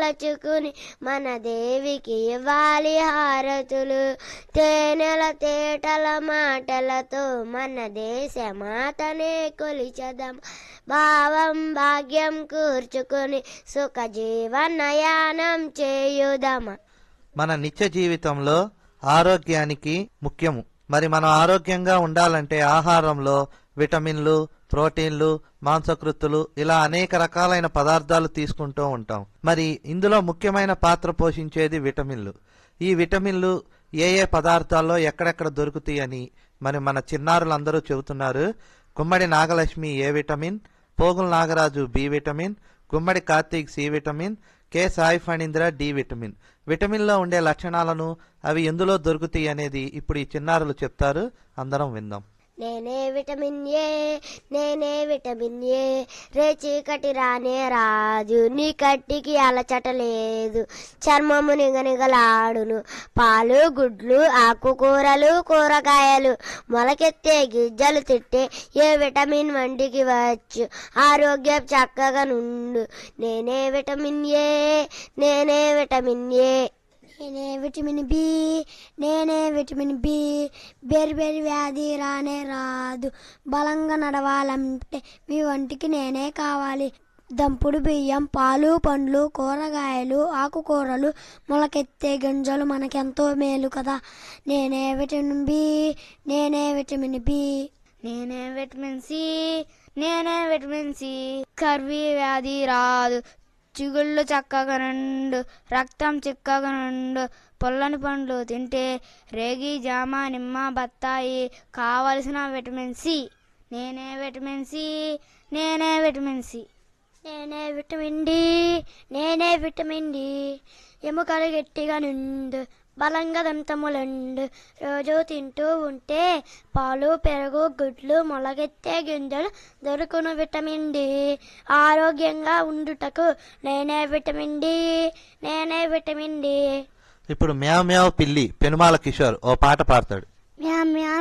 తలచుకుని మన దేవికి ఇవ్వాలి హారతులు తేనెల తేటల మాటలతో మన దేశ మాతనే కొలిచదం భావం భాగ్యం కూర్చుకుని సుఖ జీవనయానం చేయుదమా మన నిత్య జీవితంలో ఆరోగ్యానికి ముఖ్యము మరి మనం ఆరోగ్యంగా ఉండాలంటే ఆహారంలో విటమిన్లు ప్రోటీన్లు మాంసకృత్తులు ఇలా అనేక రకాలైన పదార్థాలు తీసుకుంటూ ఉంటాం మరి ఇందులో ముఖ్యమైన పాత్ర పోషించేది విటమిన్లు ఈ విటమిన్లు ఏ ఏ పదార్థాల్లో ఎక్కడెక్కడ దొరుకుతాయని మరి మన చిన్నారులందరూ చెబుతున్నారు Gummadi Nagalakshmi A vitamin Pogula Nagaraju B vitamin Gummadi Karthik C vitamin K Sai Phanindra D vitamin విటమిన్లో ఉండే లక్షణాలను అవి ఎందులో దొరుకుతాయి అనేది ఇప్పుడు ఈ చిన్నారులు చెప్తారు అందరం విందాం నేనే విటమిన్ ఏ నేనే విటమిన్ ఏ రే చీకటి రానే రాజు నీ కట్టికి అలచట లేదు చర్మము నిగనిగలాడును పాలు గుడ్లు ఆకుకూరలు కూరగాయలు మొలకెత్తే గిజ్జలు తిట్టే ఏ విటమిన్ వంటికి వచ్చు ఆరోగ్యం చక్కగా నుండు నేనే విటమిన్ ఏ నేనే విటమిన్ ఏ నేనే విటమిన్ బి నేనే విటమిన్ బి బెరి బెరి వ్యాధి రానే రాదు బలంగా నడవాలంటే మీ వంటికి నేనే కావాలి దంపుడు బియ్యం పాలు పండ్లు కూరగాయలు ఆకుకూరలు మొలకెత్తే గింజలు మనకెంతో మేలు కదా నేనే విటమిన్ బి నేనే విటమిన్ బి నేనే విటమిన్ సి నేనే విటమిన్ సి కర్వీ వ్యాధి రాదు చిగుళ్ళు చక్కగా నుండు రక్తం చిక్కగా నుండు పొల్లని పండ్లు తింటే రేగి జామ నిమ్మ బత్తాయి కావలసిన విటమిన్ సి నేనే విటమిన్ సి నేనే విటమిన్ సి నేనే విటమిన్ డి నేనే విటమిన్ డి ఎముకలు గట్టిగా నుండు బలంగా దంతములండు రోజు తింటూ ఉంటే పాలు పెరుగు గుడ్లు మొలగెత్తే గింజలు దొరుకును విటమిన్ డి ఆరోగ్యంగా ఉండుటకు నేనే విటమిన్ డి నేనే విటమిన్ డి ఇప్పుడు మ్యావ్ మ్యావ్ పిల్లి పెనుమాల కిషోర్ ఓ పాట పాడతాడు మ్యా మ్యా